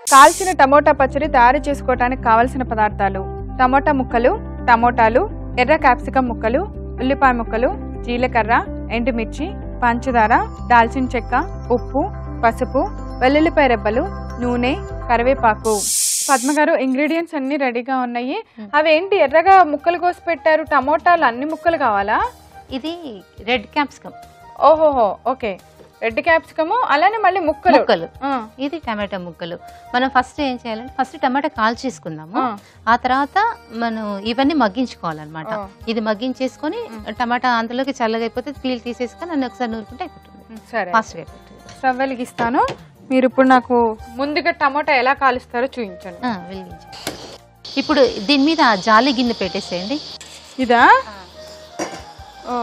కాల్చిన టమోటా పచ్చడి తయారు చేసుకోవడానికి కావలసిన పదార్థాలు టమోటా ముక్కలు టమోటాలు ఎర్ర క్యాప్సికం ముక్కలు ఉల్లిపాయ ముక్కలు జీలకర్ర ఎండుమిర్చి పంచదార దాల్చిన చెక్క ఉప్పు పసుపు వెల్లుల్లిపాయ రెబ్బలు నూనె కరివేపాకు పద్మ గారు ఇంగ్రీడియంట్స్ అన్ని రెడీగా ఉన్నాయి అవి ఏంటి ఎర్రగా ముక్కలు కోసి పెట్టారు టమోటాలు అన్ని ముక్కలు కావాలా ఇది రెడ్ క్యాప్సికమ్ ఓహోహో ఓకే రెడ్ క్యాప్సికము అలానే మళ్ళీ ముక్కలు ముక్కలు ఆ, ఇది టమాటా ముక్కలు మనం ఫస్ట్ ఏం చేయాలంటే ఫస్ట్ టమాటా కాల్చేసుకుందాము ఆ. ఆ తర్వాత మనం ఇవన్నీ మగ్గించుకోవాలన్నమాట ఓ. ఇది మగ్గించేసుకొని టమాటా అందులోకి చల్లగా అయిపోతే పీల్ తీసేసుకొని అన్ని ఒకసారి నూరుకుంటే అయిపోతుంది సరే ఫాస్ట్గా అయిపోతుంది స్టవ్ వెలిగిస్తాను మీరు ఇప్పుడు నాకు ముందుగా టమోటా ఎలా కాలుస్తారో చూపించండి ఆ, వెలిగించు ఇప్పుడు దీని మీద జాలి గిన్నె పెట్టేసేయండి ఇదా ఓ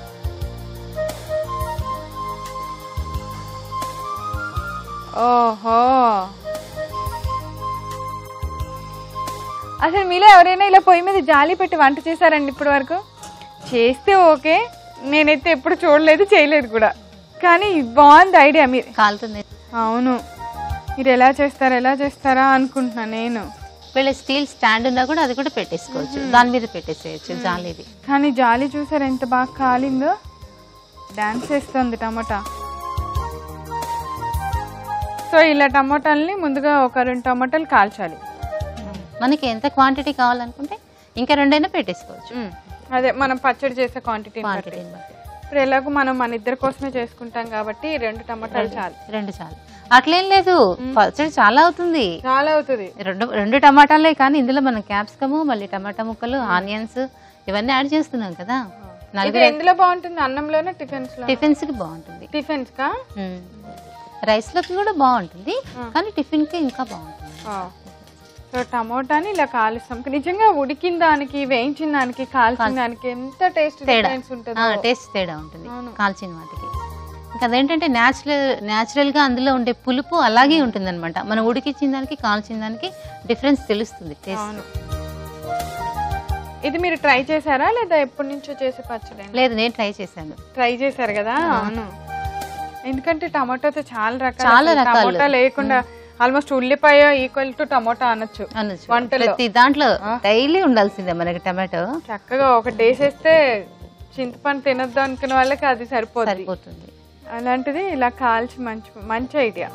ఓహో అసలు మీలో ఎవరైనా ఇలా పొయ్యి మీద జాలి పెట్టి వంట చేశారండి ఇప్పటి వరకు చేస్తే ఓకే నేనైతే ఎప్పుడు చూడలేదు చేయలేదు కూడా కానీ బాగుంది ఐడియా మీరు కాలుతుంది అవును మీరు ఎలా చేస్తారా ఎలా చేస్తారా అనుకుంటున్నా నేను వీళ్ళ స్టీల్ స్టాండ్ ఉన్నా కూడా అది కూడా పెట్టేసుకోవచ్చు దాని మీద పెట్టేసేయచ్చు జాలీది కానీ జాలి చూసారు ఎంత బాగా కాలిందో డాన్స్ చేస్తుంది టమాటా సో ఇలా టమాటాలని ముందుగా ఒక రెండు టమాటాలు కాల్చాలి మనకి ఎంత క్వాంటిటీ కావాలనుకుంటే ఇంకా రెండైనా పెట్టేసుకోవచ్చు అదే మనం పచ్చడి చేసే క్వాంటిటీ క్వాంటిటీని బట్టి ఇప్పుడు ఎలాగో మనం మన ఇద్దరి కోసమే చేసుకుంటాం కాబట్టి రెండు టమాటాలు చాలు రెండు చాలు అట్లేం లేదు పచ్చడి చాలా అవుతుంది చాలా అవుతుంది రెండు రెండు టమాటాలే కానీ ఇందులో మనం క్యాప్సికము మళ్ళీ టమాటా ముక్కలు ఆనియన్స్ ఇవన్నీ యాడ్ చేస్తున్నాం కదా ఇది నలుగురు ఎందులో బాగుంటుంది అన్నంలోనే టిఫిన్స్ లో టిఫిన్స్ కి బాగుంటుంది టిఫిన్స్ కా మ్మ్. రైస్ లోకి కూడా బాగుంటుంది కానీ టిఫిన్ కి ఇంకా బాగుంటుంది సో టమోటాని ఇలా కాలుస్తాం నిజంగా ఉడికిన దానికి వేయించిన దానికి కాల్చిన దానికి ఎంత టేస్ట్ తేడా డిఫరెన్స్ ఉంటుందో టేస్ట్ తేడా ఉంటుంది అవును. కాల్చిన వాటికి ఇంకా అదేంటంటే న్యాచురల్ న్యాచురల్ గా అందులో ఉండే పులుపు అలాగే ఉంటుంది అనమాట మనం ఉడికించిన దానికి కాల్చిన దానికి డిఫరెన్స్ తెలుస్తుంది టేస్ట్ అవును ఇది మీరు ట్రై చేశారా లేదా ఎప్పటి నుంచో చేసే పచ్చడి లేదు నేను ట్రై చేశాను ట్రై చేశారు కదా అవును ఎందుకంటే టమాటాతో చాలా రకాలు చాలా అసలు రకాలు. టమోటా లేకుండా ఆల్మోస్ట్ ఉల్లిపాయ ఈక్వల్ టు టమోటా అనొచ్చు అనొచ్చు వంటలో. ప్రతి దాంట్లో డైలీ ఉండాల్సిందే మనకి టమాటో చక్కగా ఒకటి వేసేస్తే చింతపండు తినొద్దు అనుకున్న వాళ్ళకి అది సరిపోతుంది సరిపోతుంది అలాంటిది ఇలా కాల్చి మంచి మంచి ఐడియా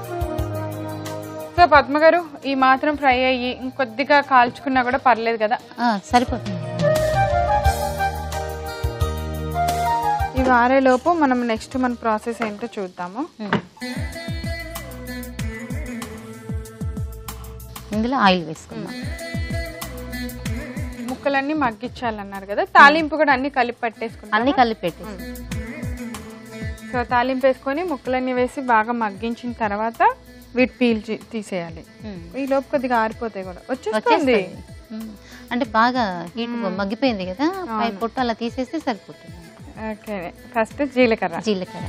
సో పద్మ గారు ఈ మాత్రం ఫ్రై అయ్యి ఇంకొద్దిగా కాల్చుకున్నా కూడా పర్లేదు కదా ఆ, సరిపోతుంది ఇవి ఆరేలోపు మనం నెక్స్ట్ మన ప్రాసెస్ ఏంటో చూద్దాము మ్మ్. ఇందులో ఆయిల్ వేసుకుందాం ముక్కలన్నీ మగ్గించాలన్నారు కదా తాలింపు కూడా అన్ని కలిపి పట్టేసుకుంటాం అన్ని కలిపి పెట్టేసి సో తాలింపు వేసుకొని ముక్కలన్నీ వేసి బాగా మగ్గించిన తర్వాత వీటి పీల్చి తీసేయాలి మ్మ్. ఈ లోపు కొద్దిగా ఆరిపోతాయి కూడా వచ్చేస్తుంది వచ్చేస్తుంది మ్మ్. అంటే బాగా హీట్ మగ్గిపోయింది కదా పై పొట్టు అలా తీసేస్తే సరిపోతుంది ఓకే ఫస్ట్ జీలకర్ర జీలకర్ర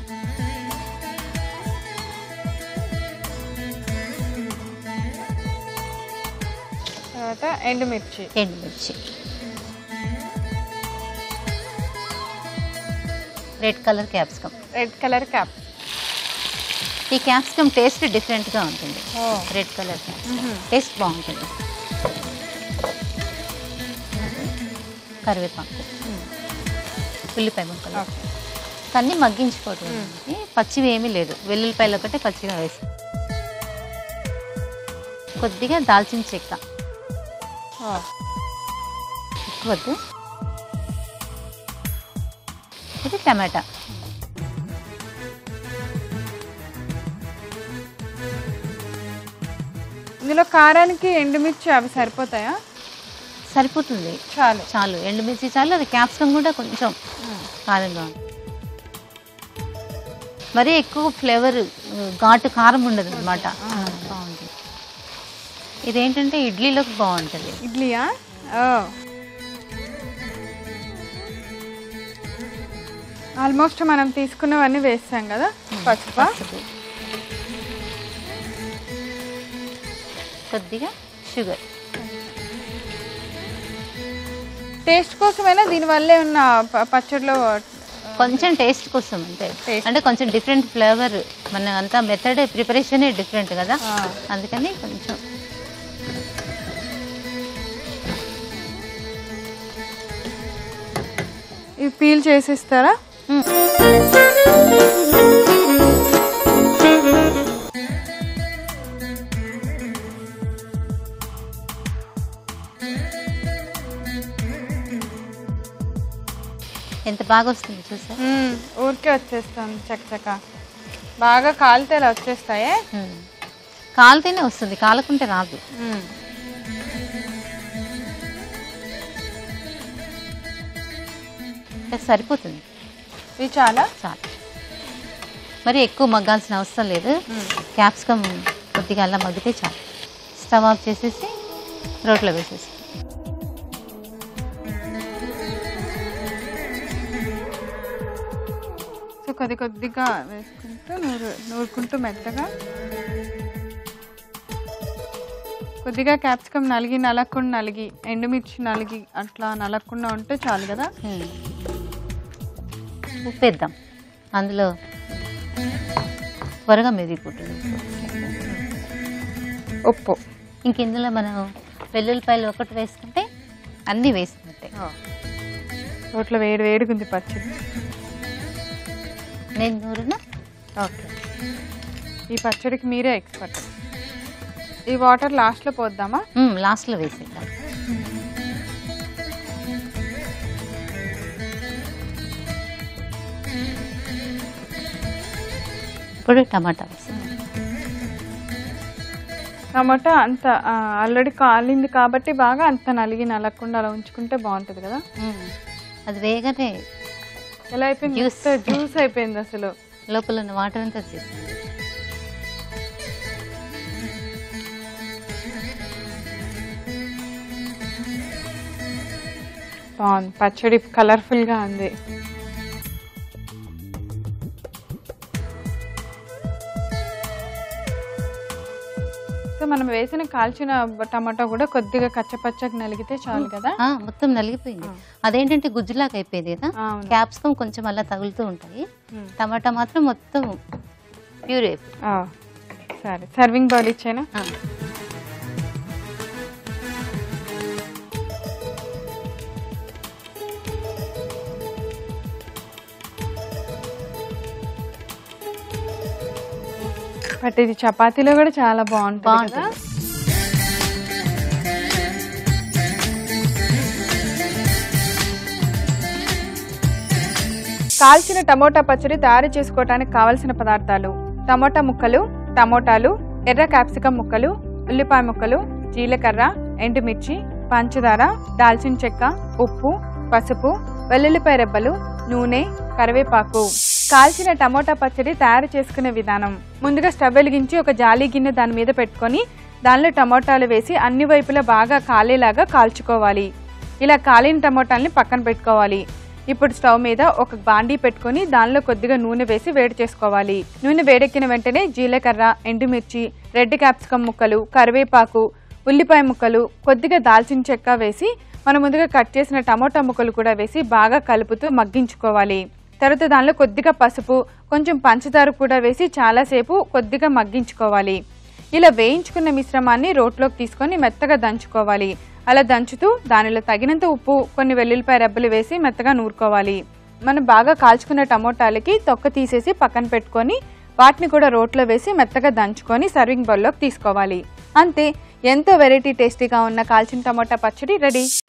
తర్వాత ఎండుమిర్చి ఎండుమిర్చి red colour capsicum red colour cap ఈ క్యాప్సికమ్ టేస్ట్ డిఫరెంట్గా ఉంటుంది ఓ రెడ్ కలర్ క్యాప్సికమ్ టేస్ట్ బాగుంటుంది కరివేపాకు ఉల్లిపాయ ముక్కలు ఓకే అన్నీ మగ్గించుకోవటం ఏంటి? పచ్చివి ఏమీ లేదు వెల్లుల్లిపాయలు ఒకటే పచ్చిగా వేసి కొద్దిగా దాల్చిన చెక్క ఓ ఎక్కువ వద్దు ఇది టమాటా ఇందులో కారానికి ఎండుమిర్చి అవి సరిపోతాయా సరిపోతుంది చాలు చాలు ఎండుమిర్చి చాలు అది క్యాప్సికమ్ కూడా కొంచెం కారంగా ఉంది మరీ ఎక్కువ ఫ్లేవర్ ఘాటు కారం ఉండదు అనమాట బాగుంటుంది ఇదేంటంటే ఇడ్లీలోకి బాగుంటుంది ఇడ్లీయా ఓ ఆల్మోస్ట్ మనం తీసుకున్నవన్నీ వేస్తాం కదా పసుపు పసుపు. కొద్దిగా షుగర్ టేస్ట్ కోసమైనా దీనివల్లే ఉన్న ప- పచ్చడిలో ఆ, కొంచెం టేస్ట్ కోసం అంతే Taste. అంటే కొంచెం డిఫరెంట్ ఫ్లేవర్ మన అంతా మెథడ్ ప్రిపరేషనే డిఫరెంట్ కదా ఆ. అందుకని కొంచెం ఇది పీల్ చేసిస్తారా మ్మ్. ఎంత బాగా వస్తుంది చూసా మ్మ్. ఊరికే వచ్చేస్తాం చకచక బాగా కాలితే ఇలా వచ్చేస్తాయే కాలితేనే వస్తుంది కాలకుంటే రాదు మ్మ్. అంటే సరిపోతుంది ఇవి చాలా చాలు మరి ఎక్కువ మగ్గాల్సిన అవసరం లేదు క్యాప్సికమ్ కొద్దిగా అలా మగ్గితే చాలు స్టవ్ ఆఫ్ చేసేసి రోట్లో వేసేసి సో కొద్ది కొద్దిగా వేసుకుంటూ నూరు నూరుకుంటూ మెత్తగా కొద్దిగా క్యాప్సికమ్ నలిగి నలగకుండా నలిగి ఎండుమిర్చి నలిగి అట్లా నలగకుండా ఉంటే చాలు కదా ఉమ్. ఉప్పు వేద్దాం అందులో త్వరగా మెదిగిపోతుంది ఉప్పు ఇంక ఇందులో మనం వెల్లుల్లిపాయలు ఒకటి వేసుకుంటే అన్నీ వేసినట్టే రోట్లో వేడి వేడిగా ఉంది పచ్చడి నేను నూరున ఓకే ఈ పచ్చడికి మీరే ఎక్స్పర్ట్ ఈ వాటర్ లాస్ట్లో పోద్దామా ఉమ్, లాస్ట్లో వేసేద్దాం ఇప్పుడు టమాటా వేసేద్దాం టమాటా అంత ఆల్రెడీ కాలింది కాబట్టి బాగా అంత నలిగి నలగకుండా అలా ఉంచుకుంటే బాగుంటుంది కదా ఉమ్. అది వేగనే ఎలా అయిపోయింది Juice. జ్యూస్ అయిపోయింది అసలు లోపల ఉన్న వాటర్ అంతా చేస్తుంది బాగుంది పచ్చడి కలర్ఫుల్ గా ఉంది సో మనం వేసిన కాల్చిన టమాటా కూడా కొద్దిగా కచ్చపచ్చగా నలిగితే చాలు కదా ఆ, మొత్తం నలిగిపోయింది అదేంటంటే గుజ్జులాగా అయిపోయింది కదా అవును క్యాప్సికం కొంచెం అలా తగులుతూ ఉంటాయి ఉమ్. టమాటా మాత్రం మొత్తం ప్యూర్ అయిపోయింది ఆ, సరే సర్వింగ్ బౌల్ ఇచ్చానా ఆ. బట్ ఇది చపాతీలో కూడా చాలా బాగుంటుంది కదా బాగుంటుంది కాల్చిన టమోటా పచ్చడి తయారు చేసుకోవడానికి కావలసిన పదార్థాలు టమోటా ముక్కలు టమోటాలు ఎర్ర క్యాప్సికం ముక్కలు ఉల్లిపాయ ముక్కలు జీలకర్ర ఎండుమిర్చి పంచదార దాల్చిన చెక్క ఉప్పు పసుపు వెల్లుల్లిపాయ రెబ్బలు నూనె కరివేపాకు కాల్చిన టమోటా పచ్చడి తయారు చేసుకునే విధానం ముందుగా స్టవ్ వెలిగించి ఒక జాలి గిన్నె దాని మీద పెట్టుకొని దానిలో టమోటాలు వేసి అన్ని వైపులా బాగా కాలేలాగా కాల్చుకోవాలి ఇలా కాలిన టమోటాల్ని పక్కన పెట్టుకోవాలి ఇప్పుడు స్టవ్ మీద ఒక బాండీ పెట్టుకొని దానిలో కొద్దిగా నూనె వేసి వేడి చేసుకోవాలి నూనె వేడెక్కిన వెంటనే జీలకర్ర ఎండుమిర్చి రెడ్ క్యాప్సికం ముక్కలు కరివేపాకు ఉల్లిపాయ ముక్కలు కొద్దిగా దాల్చిన చెక్క వేసి మనం ముందుగా కట్ చేసిన టమోటా ముక్కలు కూడా వేసి బాగా కలుపుతూ మగ్గించుకోవాలి తర్వాత దానిలో కొద్దిగా పసుపు కొంచెం పంచదార కూడా వేసి చాలాసేపు కొద్దిగా మగ్గించుకోవాలి ఇలా వేయించుకున్న మిశ్రమాన్ని రోట్లోకి తీసుకొని మెత్తగా దంచుకోవాలి అలా దంచుతూ దానిలో తగినంత ఉప్పు కొన్ని వెల్లుల్లిపాయ రెబ్బలు వేసి మెత్తగా నూరుకోవాలి మనం బాగా కాల్చుకున్న టమోటాలకి తొక్క తీసేసి పక్కన పెట్టుకొని వాటిని కూడా రోట్లో వేసి మెత్తగా దంచుకొని సర్వింగ్ బౌల్లోకి తీసుకోవాలి అంతే ఎంతో వెరైటీ టేస్టీగా ఉన్న కాల్చిన టమోటా పచ్చడి రెడీ